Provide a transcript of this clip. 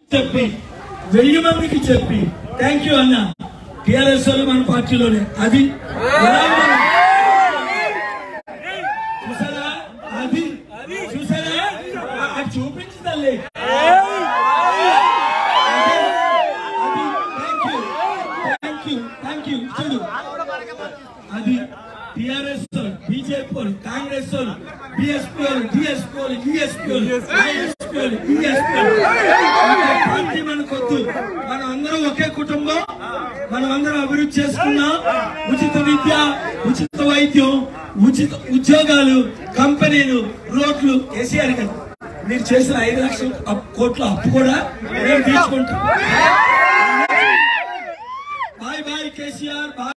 చెప్పి వెయ్యి మందికి చెప్పి థ్యాంక్ యూ అన్న టిఆర్ఎస్ వాళ్ళు మన పార్టీలోనే అది ఎలా ఉంది? చూసారా అది చూసారా అది చూపించు తల్లి అది thank you thank you thank you చూడు అది టిఆర్ఎస్ వాళ్ళు బీజేపీ వాళ్ళు కాంగ్రెస్ వాళ్ళు బిఎస్పీ వాళ్ళు డిఎస్పీ వాళ్ళు డిఎస్పీ వాళ్ళు ఐఎస్పీ వాళ్ళు డిఎస్పీ వాళ్ళు పార్టీ మనకొద్దు మనం అందరం ఒకే కుటుంబం మనం అందరం అభివృద్ధి చేసుకున్నాం ఉచిత విద్య ఉచిత వైద్యం ఉచిత ఉద్యోగాలు కంపెనీలు రోడ్లు కేసీఆర్ గారు మీరు చేసిన ఐదు లక్షల అప్పు- కోట్ల అప్పు కూడా మేము తీసుకుంటాం బాయ్ బాయ్ కేసీఆర్ బాయ్